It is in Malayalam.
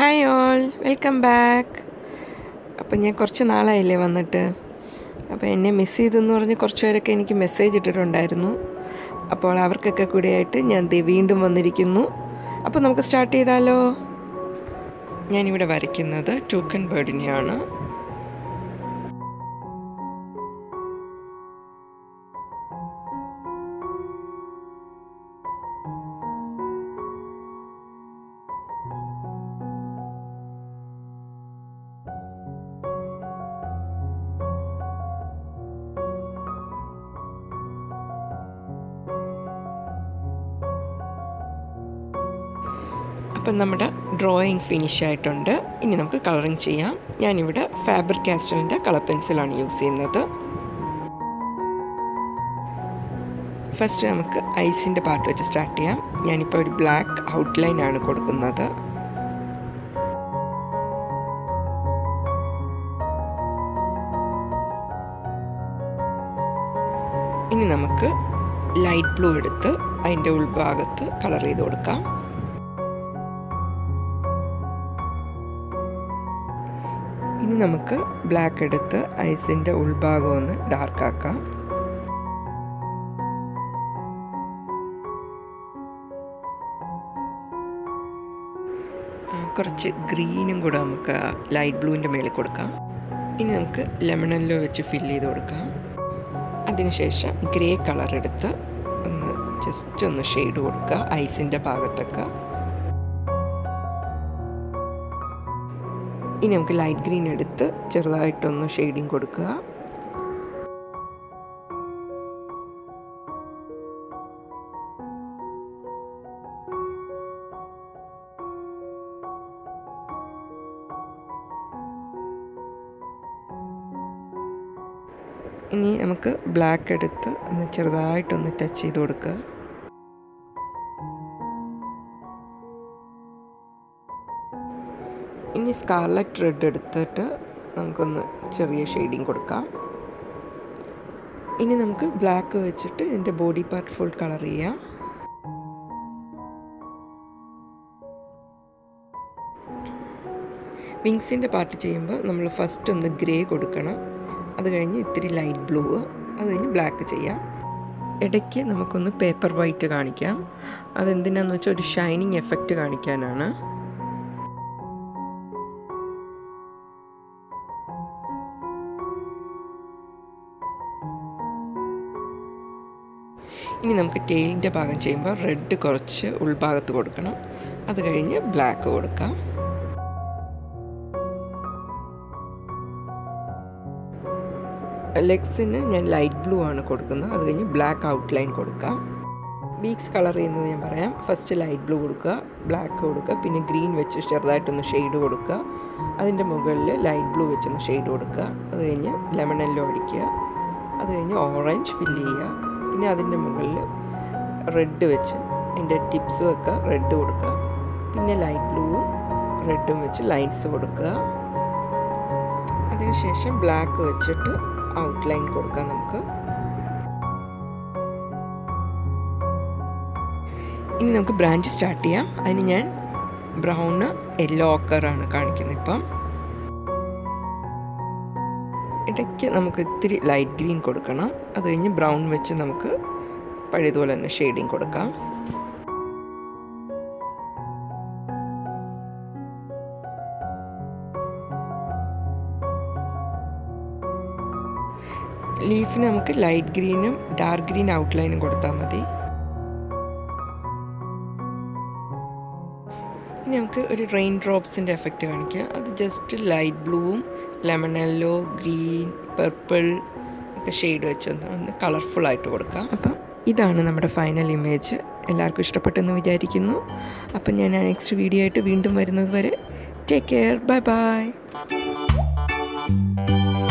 ഹായ് ഓൾ വെൽക്കം ബാക്ക് അപ്പം ഞാൻ കുറച്ച് നാളായില്ലേ വന്നിട്ട് അപ്പോൾ എന്നെ മിസ് ചെയ്തെന്ന് പറഞ്ഞ് കുറച്ച് പേരൊക്കെ എനിക്ക് മെസ്സേജ് ഇട്ടിട്ടുണ്ടായിരുന്നു അപ്പോൾ അവർക്കൊക്കെ കൂടെയായിട്ട് ഞാൻ ദേ വീണ്ടും വന്നിരിക്കുന്നു അപ്പോൾ നമുക്ക് സ്റ്റാർട്ട് ചെയ്താലോ ഞാനിവിടെ വരയ്ക്കുന്നത് ടൂക്കൻ ബേർഡിനെയാണ് അപ്പം നമ്മുടെ ഡ്രോയിങ് ഫിനിഷ് ആയിട്ടുണ്ട് ഇനി നമുക്ക് കളറിങ് ചെയ്യാം ഞാനിവിടെ ഫാബ്രിക് കാസ്റ്റലിൻ്റെ കളർ പെൻസിലാണ് യൂസ് ചെയ്യുന്നത് ഫസ്റ്റ് നമുക്ക് ഐസിൻ്റെ പാർട്ട് വെച്ച് സ്റ്റാർട്ട് ചെയ്യാം ഞാനിപ്പോൾ ഒരു ബ്ലാക്ക് ഔട്ട്ലൈൻ ആണ് കൊടുക്കുന്നത് ഇനി നമുക്ക് ലൈറ്റ് ബ്ലൂ എടുത്ത് അതിൻ്റെ ഉൾഭാഗത്ത് കളർ ചെയ്ത് കൊടുക്കാം ഇനി നമുക്ക് ബ്ലാക്ക് എടുത്ത് ഐസിൻ്റെ ഉൾഭാഗം ഒന്ന് ഡാർക്ക് ആക്കാം കുറച്ച് ഗ്രീനും കൂടെ നമുക്ക് ലൈറ്റ് ബ്ലൂവിൻ്റെ മേളിൽ കൊടുക്കാം ഇനി നമുക്ക് ലെമണല്ലോ വെച്ച് ഫില്ല് ചെയ്ത് കൊടുക്കാം അതിനുശേഷം ഗ്രേ കളർ എടുത്ത് ഒന്ന് ജസ്റ്റ് ഒന്ന് ഷെയ്ഡ് കൊടുക്കുക ഐസിൻ്റെ ഭാഗത്തൊക്കെ ഇനി നമുക്ക് ലൈറ്റ് ഗ്രീൻ എടുത്ത് ചെറുതായിട്ടൊന്ന് ഷെയ്ഡിങ് കൊടുക്കുക ഇനി നമുക്ക് ബ്ലാക്ക് എടുത്ത് ഒന്ന് ചെറുതായിട്ടൊന്ന് ടച്ച് ചെയ്ത് കൊടുക്കുക ഇനി സ്കാർലറ്റ് റെഡ് എടുത്തിട്ട് നമുക്കൊന്ന് ചെറിയ ഷെയ്ഡിങ് കൊടുക്കാം ഇനി നമുക്ക് ബ്ലാക്ക് വെച്ചിട്ട് ഇതിൻ്റെ ബോഡി പാർട്ട് ഫുൾ കളർ ചെയ്യാം വിങ്സിൻ്റെ പാർട്ട് ചെയ്യുമ്പോൾ നമ്മൾ ഫസ്റ്റ് ഒന്ന് ഗ്രേ കൊടുക്കണം അത് കഴിഞ്ഞ് ഇത്തിരി ലൈറ്റ് ബ്ലൂ അത് കഴിഞ്ഞ് ബ്ലാക്ക് ചെയ്യാം ഇടയ്ക്ക് നമുക്കൊന്ന് പേപ്പർ വൈറ്റ് കാണിക്കാം അതെന്തിനാന്ന് വെച്ചാൽ ഒരു ഷൈനിങ് എഫക്റ്റ് കാണിക്കാനാണ് ഇനി നമുക്ക് ടെയിലിൻ്റെ ഭാഗം ചെയ്യുമ്പോൾ റെഡ് കുറച്ച് ഉൾഭാഗത്ത് കൊടുക്കണം അത് കഴിഞ്ഞ് ബ്ലാക്ക് കൊടുക്കാം ലെഗ്സിന് ഞാൻ ലൈറ്റ് ബ്ലൂ ആണ് കൊടുക്കുന്നത് അത് കഴിഞ്ഞ് ബ്ലാക്ക് ഔട്ട്ലൈൻ കൊടുക്കാം ബീക്സ് കളർ ചെയ്യുന്നത് ഞാൻ പറയാം ഫസ്റ്റ് ലൈറ്റ് ബ്ലൂ കൊടുക്കുക ബ്ലാക്ക് കൊടുക്കുക പിന്നെ ഗ്രീൻ വെച്ച് ചെറുതായിട്ടൊന്ന് ഷെയ്ഡ് കൊടുക്കുക അതിൻ്റെ മുകളിൽ ലൈറ്റ് ബ്ലൂ വെച്ചൊന്ന് ഷെയ്ഡ് കൊടുക്കുക അത് കഴിഞ്ഞ് ലെമൺ എല്ലോ അടിക്കുക അത് കഴിഞ്ഞ് ഓറഞ്ച് ഫില്ല് ചെയ്യുക പിന്നെ അതിൻ്റെ മുകളിൽ റെഡ് വെച്ച് അതിൻ്റെ ടിപ്സും ഒക്കെ റെഡ് കൊടുക്കുക പിന്നെ ലൈറ്റ് ബ്ലൂവും റെഡും വെച്ച് ലൈൻസ് കൊടുക്കുക അതിനുശേഷം ബ്ലാക്ക് വെച്ചിട്ട് ഔട്ട്ലൈൻ കൊടുക്കാം നമുക്ക് ഇനി നമുക്ക് ബ്രാഞ്ച് സ്റ്റാർട്ട് ചെയ്യാം അതിന് ഞാൻ ബ്രൗണ് യെല്ലോ ഓക്കറാണ് കാണിക്കുന്നത് ഇപ്പം ഇടയ്ക്ക് നമുക്ക് ഇത്തിരി ലൈറ്റ് ഗ്രീൻ കൊടുക്കണം അത് കഴിഞ്ഞ് ബ്രൗൺ വെച്ച് നമുക്ക് പഴയതുപോലെ തന്നെ ഷെയ്ഡിങ് കൊടുക്കാം ലീഫിന് നമുക്ക് ലൈറ്റ് ഗ്രീനും ഡാർക്ക് ഗ്രീൻ ഔട്ട്ലൈനും കൊടുത്താൽ മതി ഇനി നമുക്ക് ഒരു റെയിൻ ഡ്രോപ്സിൻ്റെ എഫക്റ്റ് കാണിക്കാം അത് ജസ്റ്റ് ലൈറ്റ് ബ്ലൂവും ലെമൺ യെല്ലോ ഗ്രീൻ പർപ്പിൾ ഒക്കെ ഷെയ്ഡ് വെച്ചൊന്ന് ഒന്ന് കളർഫുൾ ആയിട്ട് കൊടുക്കാം അപ്പം ഇതാണ് നമ്മുടെ ഫൈനൽ ഇമേജ് എല്ലാവർക്കും ഇഷ്ടപ്പെട്ടെന്ന് വിചാരിക്കുന്നു അപ്പം ഞാൻ നെക്സ്റ്റ് വീഡിയോ ആയിട്ട് വീണ്ടും വരുന്നത് വരെ ടേക്ക് കെയർ ബൈ ബൈ